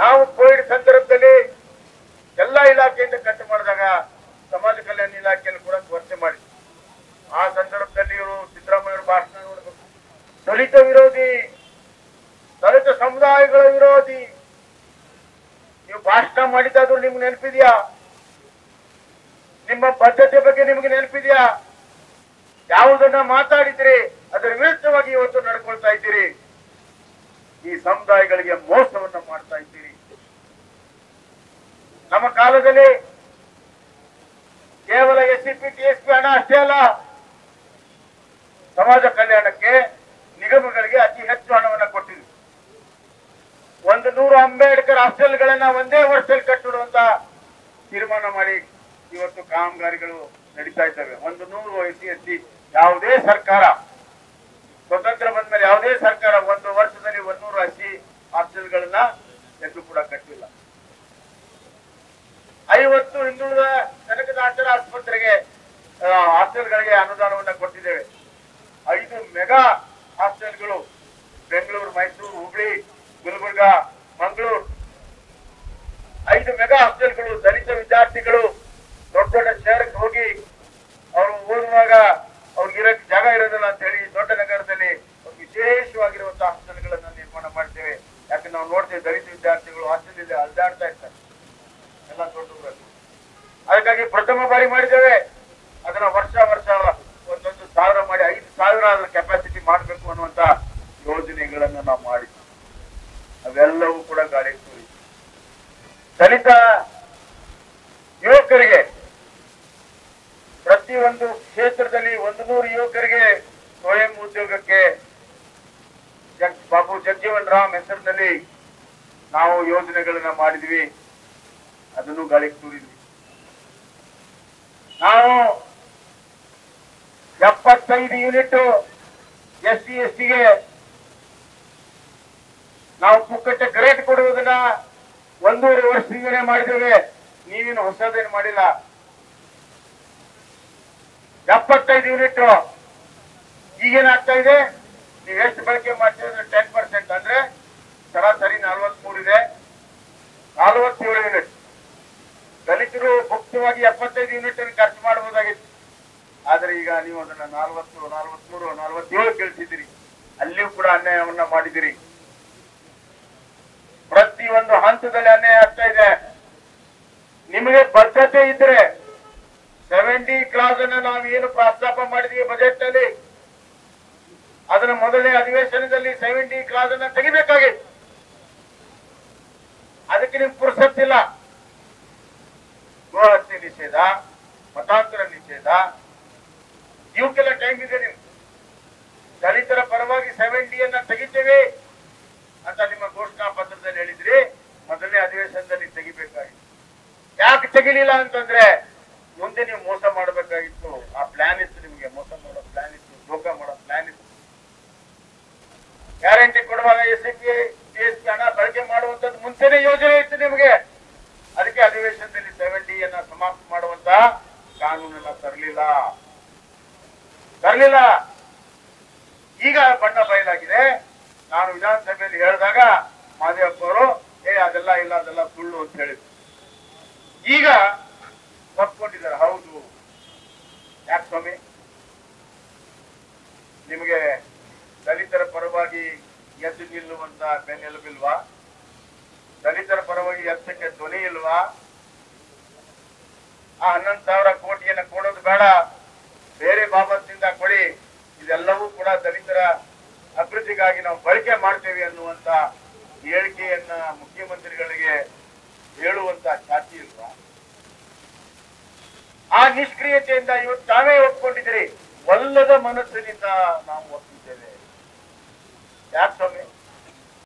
ನಾವು ಕೋವಿಡ್ ಸಂದರ್ಭದಲ್ಲಿ ಎಲ್ಲ ಇಲಾಖೆಯಿಂದ ಕಟ್ಟು ಮಾಡಿದಾಗ ಸಮಾಜ ಕಲ್ಯಾಣ ಇಲಾಖೆಯನ್ನು ಕೂಡ ಸ್ಪರ್ಶೆ ಮಾಡಿ ಆ ಸಂದರ್ಭದಲ್ಲಿ ಇವರು ಸಿದ್ದರಾಮಯ್ಯ ಭಾಷಣ ನೋಡಬೇಕು ದಲಿತ ವಿರೋಧಿ ದಲಿತ ಸಮುದಾಯಗಳ ವಿರೋಧಿ ನೀವು ಭಾಷಣ ಮಾಡಿದ್ದಾದ್ರೂ ನಿಮ್ಗೆ ನೆನಪಿದ್ಯಾ ನಿಮ್ಮ ಬದ್ಧತೆ ಬಗ್ಗೆ ನಿಮ್ಗೆ ನೆನಪಿದ್ಯಾ ಯಾವುದನ್ನ ಮಾತಾಡಿದ್ರಿ ಅದರ ವಿರುದ್ಧವಾಗಿ ಇವತ್ತು ನಡ್ಕೊಳ್ತಾ ಇದ್ದೀರಿ ಈ ಸಮುದಾಯಗಳಿಗೆ ಮೋಸವನ್ನ ಮಾಡ್ತಾ ಇದ್ದೀರಿ ನಮ್ಮ ಕಾಲದಲ್ಲಿ ಕೇವಲ S C P T S P ಹಣ ಅಷ್ಟೇ ಅಲ್ಲ ಸಮಾಜ ಕಲ್ಯಾಣಕ್ಕೆ ನಿಗಮಗಳಿಗೆ ಅತಿ ಹೆಚ್ಚು ಹಣವನ್ನ ಕೊಟ್ಟಿದ್ವಿ ಒಂದು ನೂರು ಅಂಬೇಡ್ಕರ್ ಹಾಸ್ಟೆಲ್ಗಳನ್ನ ಒಂದೇ ವರ್ಷದಲ್ಲಿ ಕಟ್ಟಿಡುವಂತ ತೀರ್ಮಾನ ಮಾಡಿ ಇವತ್ತು ಕಾಮಗಾರಿಗಳು ನಡೀತಾ ಇದ್ದಾವೆ ಒಂದು ನೂರು ಎಸ್ ಸಿ ಎಸ್ ಟಿ ಯಾವುದೇ ಸರ್ಕಾರ ಸ್ವತಂತ್ರ ಬಂದ ಮೇಲೆ ಯಾವುದೇ ಸರ್ಕಾರ ಒಂದು ವರ್ಷದಲ್ಲಿ ಒಂದೂರು ಹಸಿ ಹಾಸ್ಟೆಲ್ಗಳನ್ನ ಎಂದು ಕೂಡ ಕಟ್ಟಿಲ್ಲ ಐವತ್ತು ಹಿಂದುಳಿದ ಕನಕದಾಸರ ಆಸ್ಪತ್ರೆಗೆ ಆ, ಹಾಸ್ಟೆಲ್ಗಳಿಗೆ ಅನುದಾನವನ್ನ ಕೊಟ್ಟಿದ್ದೇವೆ ಐದು ಮೆಗಾ ಹಾಸ್ಟೆಲ್ಗಳು ಬೆಂಗಳೂರು ಮೈಸೂರು ಹುಬ್ಳಿ ಗುಲ್ಬರ್ಗ ಮಂಗಳೂರು ಐದು ಮೆಗಾ ಹಾಸ್ಟೆಲ್ಗಳು ದಲಿತ ವಿದ್ಯಾರ್ಥಿಗಳು ದೊಡ್ಡ ದೊಡ್ಡ ಶಹರಕ್ಕೆ ಹೋಗಿ ಅವರು ಓದುವಾಗ ಅವ್ರಿಗೆ ಇರಕ್ ಜಾಗ ಇರೋದಿಲ್ಲ ಅಂತ ಹೇಳಿ ದೊಡ್ಡ ನಗರದಲ್ಲಿ ಒಂದು ವಿಶೇಷವಾಗಿರುವಂತಹ ಹಾಸ್ಟೆಲ್ಗಳನ್ನ ನಿರ್ಮಾಣ ಮಾಡ್ತೇವೆ ಯಾಕಂದ್ರೆ ನಾವು ನೋಡ್ತೇವೆ ದಲಿತ ವಿದ್ಯಾರ್ಥಿಗಳು ಹಾಸ್ಟೆಲ್ ಇಲ್ಲಿ ಅಲ್ದಾಡ್ತಾ ಇರ್ತಾರೆ ಎಲ್ಲ ದೊಡ್ಡ ಊರಲ್ಲಿ ಅದಕ್ಕಾಗಿ ಪ್ರಥಮ ಬಾರಿ ಮಾಡಿದ್ದೇವೆ ಅದನ್ನ ವರ್ಷ ವರ್ಷ ಒಂದೊಂದು ಸಾವಿರ ಮಾಡಿ ಐದು ಸಾವಿರ ಅದರ ಕೆಪಾಸಿಟಿ ಮಾಡಬೇಕು ಅನ್ನುವಂತ ಯೋಜನೆಗಳನ್ನ ನಾವು ಮಾಡಿದ್ವಿ ಅವೆಲ್ಲವೂ ಕೂಡ ಗಾಳಿ ತೂರಿ ದಲಿತ ಯುವಕರಿಗೆ ಪ್ರತಿಯೊಂದು ಕ್ಷೇತ್ರದಲ್ಲಿ ಒಂದು ನೂರು ಯುವಕರಿಗೆ ಸ್ವಯಂ ಉದ್ಯೋಗಕ್ಕೆ ಜಗ್ ಬಾಬು ಜಗಜೀವನ್ ರಾಮ್ ಹೆಸರಿನಲ್ಲಿ ನಾವು ಯೋಜನೆಗಳನ್ನ ಮಾಡಿದ್ವಿ ಅದನ್ನು ಗಾಳಿಗೆ ತೂರಿದ್ವಿ ನಾವು ಎಪ್ಪತ್ತೈದು ಯೂನಿಟ್ ಎಸ್ ಸಿ ಎಸ್ ಟಿಗೆ ನಾವು ಪುಕ್ಕಟ್ಟೆ ಗ್ರೇಟ್ ಕೊಡುವುದನ್ನ ಒಂದೂವರೆ ವರ್ಷದಿಂದಲೇ ಮಾಡಿದ್ದೇವೆ ನೀವೇನು ಹೊಸದೇನು ಮಾಡಿಲ್ಲ ಎಪ್ಪತ್ತೈದು ಯೂನಿಟ್ ಈಗೇನಾಗ್ತಾ ಇದೆ ನೀವು ಎಷ್ಟು ಬಳಕೆ ಮಾಡ್ತೀವಿ ಟೆನ್ ಪರ್ಸೆಂಟ್ ಅಂದ್ರೆ ಸರಾಸರಿ ನಲವತ್ಮೂರು ಇದೆ ನಲವತ್ತೇಳು ಯೂನಿಟ್ ದಲಿತರು ಮುಕ್ತವಾಗಿ ಎಪ್ಪತ್ತೈದು ಯೂನಿಟ್ ಅನ್ನು ಖರ್ಚು ಮಾಡಬಹುದಾಗಿತ್ತು ಆದ್ರೆ ಈಗ ನೀವು ಅದನ್ನ ನಲವತ್ತು ನಲವತ್ಮೂರು ನಲವತ್ತೇಳು ಕೇಳ್ತಿದ್ದೀರಿ ಅಲ್ಲಿಯೂ ಕೂಡ ಅನ್ಯಾಯವನ್ನ ಮಾಡಿದಿರಿ ಪ್ರತಿ ಒಂದು ಹಂತದಲ್ಲಿ ಅನ್ಯಾಯ ಆಗ್ತಾ ಇದೆ ನಿಮಗೆ ಬದ್ಧತೆ ಇದ್ರೆ ಸೆವೆಂಟಿ ಕ್ಲಾಸ್ ಅನ್ನ ನಾವು ಏನು ಪ್ರಸ್ತಾಪ ಮಾಡಿದ್ವಿ ಬಜೆಟ್ ನಲ್ಲಿ ಅದನ್ನ ಮೊದಲನೇ ಅಧಿವೇಶನದಲ್ಲಿ ಸೆವೆಂಟಿ ಕ್ಲಾಸ್ ಅನ್ನ ತೆಗಿಬೇಕಾಗಿತ್ತು ಅದಕ್ಕೆ ನಿಮ್ಗೆ ಪುರುಸತ್ತಿಲ್ಲ ಗೋಹತ್ಯೆ ನಿಷೇಧ ಮತಾಂತರ ನಿಷೇಧ ಇವಕ್ಕೆಲ್ಲ ಟೈಮ್ ಇದೆ ನಿಮ್ಗೆ ದಲಿತರ ಪರವಾಗಿ ಸೆವೆಂಟಿಯನ್ನ ತೆಗಿತೇವೆ ಅಂತ ನಿಮ್ಮ ಘೋಷಣಾ ಪತ್ರದಲ್ಲಿ ಹೇಳಿದ್ರಿ ಮೊದಲನೇ ಅಧಿವೇಶನದಲ್ಲಿ ತೆಗಿಬೇಕಾಗಿತ್ತು ಯಾಕೆ ತೆಗಿಲಿಲ್ಲ ಅಂತಂದ್ರೆ ಮುಂದೆ ನೀವು ಮೋಸ ಮಾಡಬೇಕಾಗಿತ್ತು ಆ ಪ್ಲಾನ್ ಇತ್ತು ನಿಮಗೆ ಮೋಸ ಮಾಡೋ ಪ್ಲಾನ್ ಇತ್ತು ಧೋಕ ಮಾಡೋ ಪ್ಲಾನ್ ಇತ್ತು ಗ್ಯಾರಂಟಿ ಕೊಡುವಾಗ ಎಸ್ ಸಿ ಪಿ ಎಸ್ ಹಣ ಬಳಕೆ ಮಾಡುವಂತದ್ದು ಮುಂಚೆನೆ ಯೋಜನೆ ಇತ್ತು ನಿಮಗೆ ಅದಕ್ಕೆ ಅಧಿವೇಶನದಲ್ಲಿ ಸೆವೆಂಟಿ ಅನ್ನ ಸಮಾಪ್ತ ಮಾಡುವಂತ ಕಾನೂನನ್ನ ತರಲಿಲ್ಲ ತರಲಿಲ್ಲ ಈಗ ಬಣ್ಣ ಬಯಲಾಗಿದೆ ನಾನು ವಿಧಾನಸಭೆಯಲ್ಲಿ ಹೇಳಿದಾಗ ಮಾದೇವಪ್ಪ ಅವರು ಏ ಅದೆಲ್ಲ ಇಲ್ಲ ಅದೆಲ್ಲ ಸುಳ್ಳು ಅಂತ ಹೇಳಿದ್ರು ಈಗ ಒಪ್ಕೊಂಡಿದ್ದಾರೆ ಹೌದು ಯಾಕೆ ಸ್ವಾಮಿ ನಿಮಗೆ ದಲಿತರ ಪರವಾಗಿ ಎದ್ದು ನಿಲ್ಲುವಂತ ಬೆನ್ನೆಲುಬಿಲ್ವಾ ದಲಿತರ ಪರವಾಗಿ ಎತ್ತಕ್ಕೆ ಧ್ವನಿ ಇಲ್ವಾ ಆ ಹನ್ನೊಂದು ಸಾವಿರ ಕೋಟಿಯನ್ನ ಕೊಡೋದು ಬೇಡ ಬೇರೆ ಬಾಬತ್ತಿಂದ ಕೊಡಿ ಇದೆಲ್ಲವೂ ಕೂಡ ದಲಿತರ ಅಭಿವೃದ್ಧಿಗಾಗಿ ನಾವು ಬಳಕೆ ಮಾಡ್ತೇವೆ ಅನ್ನುವಂತ ಹೇಳಿಕೆಯನ್ನ ಮುಖ್ಯಮಂತ್ರಿಗಳಿಗೆ ಹೇಳುವಂತ ಚಾತಿ ಇಲ್ವಾ ಆ ನಿಷ್ಕ್ರಿಯತೆಯಿಂದ ಇವತ್ತು ತಾವೇ ಒಪ್ಕೊಂಡಿದ್ದೀರಿ ಒಲ್ಲದ ಮನಸ್ಸಿನಿಂದ ನಾವು ಒಪ್ಪಿದ್ದೇವೆ ಯಾಕೆ ಸ್ವಾಮಿ